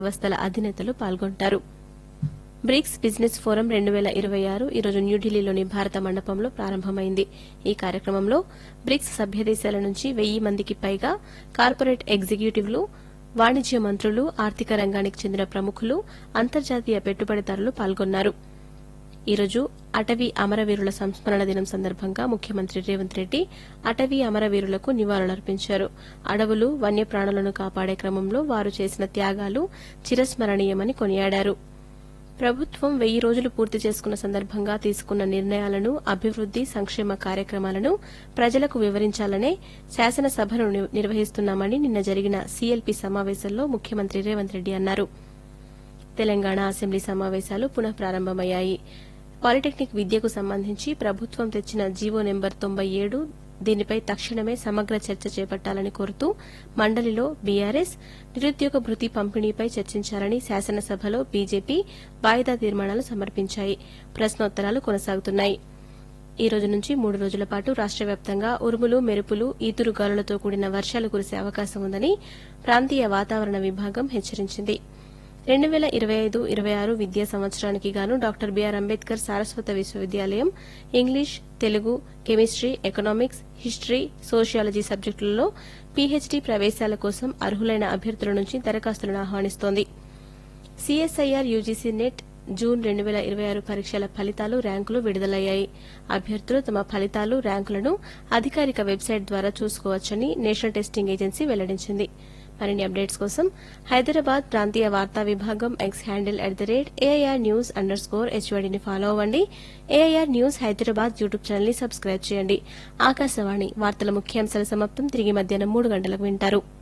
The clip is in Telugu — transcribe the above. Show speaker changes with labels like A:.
A: వ్యవస్థల అధినేతలు పాల్గొంటారు బ్రిక్స్ బిజినెస్ ఫోరం రెండు వేల ఇరవై ఆరు ఈరోజు న్యూఢిల్లీలోని భారత మండపంలో ప్రారంభమైంది ఈ కార్యక్రమంలో బ్రిక్స్ సభ్య దేశాల నుంచి వెయ్యి మందికి పైగా కార్పొరేట్ ఎగ్జిక్యూటివ్లు వాణిజ్య మంత్రులు ఆర్థిక రంగానికి చెందిన ప్రముఖులు అంతర్జాతీయ పెట్టుబడిదారులు పాల్గొన్నారు ఈ రోజు అటవీ అమరవీరుల సంస్మరణ దినం సందర్భంగా ముఖ్యమంత్రి రేవంత్ రెడ్డి అటవీ అమరవీరులకు నివాళులర్పించారు అడవులు వన్యప్రాణులను కాపాడే క్రమంలో వారు చేసిన త్యాగాలు చిరస్మరణీయమని కొనియాడారు ప్రభుత్వం వెయ్యి రోజులు పూర్తి చేసుకున్న సందర్భంగా తీసుకున్న నిర్ణయాలను అభివృద్ది సంక్షేమ కార్యక్రమాలను ప్రజలకు వివరించాలనే శాసనసభను ని- నిర్వహిస్తున్నామని నిన్న జరిగిన సీఎల్పీ సమావేశంలో ముఖ్యమంత్రి రేవంత్ రెడ్డి అన్నారు తెలంగాణ అసెంబ్లీ సమావేశాలు పునః ప్రారంభమయ్యాయి పాలిటెక్నిక్ విద్యకు సంబంధించి ప్రభుత్వం తెచ్చిన జీవో నెంబర్ తొంభై ఏడు దీనిపై తక్షణమే సమగ్ర చర్చ చేపట్టాలని కోరుతూ మండలిలో బీఆర్ఎస్ నిరుద్యోగ భృతి పంపిణీపై చర్చించాలని శాసనసభలో బీజేపీ వాయిదా తీర్మానాలు సమర్పించాయి ప్రశ్నోత్తరాలు కొనసాగుతున్నాయి ఈ రోజు నుంచి మూడు రోజుల పాటు రాష్ట వ్యాప్తంగా ఉరుములు మెరుపులు ఈదురు గాలులతో కూడిన వర్షాలు కురిసే అవకాశం ఉందని ప్రాంతీయ వాతావరణ విభాగం హెచ్చరించింది రెండు వేల ఇరవై ఐదు ఇరవై ఆరు విద్యా సంవత్సరానికి గాను డాక్టర్ బీఆర్ అంబేద్కర్ సారస్వత విశ్వవిద్యాలయం English Telugu chemistry economics history sociology సబ్జెక్టులలో పీహెచ్డీ ప్రవేశాల కోసం అర్హులైన అభ్యర్థుల నుంచి దరఖాస్తులను ఆహ్వానిస్తోంది సిఎస్ఐఆర్ యూజీసీ నెట్ జూన్ రెండు వేల ఇరవై ఆరు పరీక్షల ఫలితాలు ర్యాంకులు విడుదలయ్యాయి అభ్యర్థులు తమ ఫలితాలు ర్యాంకులను అధికారిక వెబ్సైట్ ద్వారా చూసుకోవచ్చని నేషనల్ టెస్టింగ్ ఏజెన్సీ వెల్లడించింది మరిన్ని అప్డేట్స్ కోసం హైదరాబాద్ ప్రాంతీయ వార్తా విభాగం X handle at the rate AIR news underscore హెచ్వడిని ఫాలో అవ్వండి AIR news Hyderabad YouTube channel ని సబ్స్క్రైబ్ చేయండి ఆకాశవాణి వార్తల ముఖ్యాంశాల సమాప్తం తిరిగి మధ్యాహ్నం మూడు గంటలకు వింటారు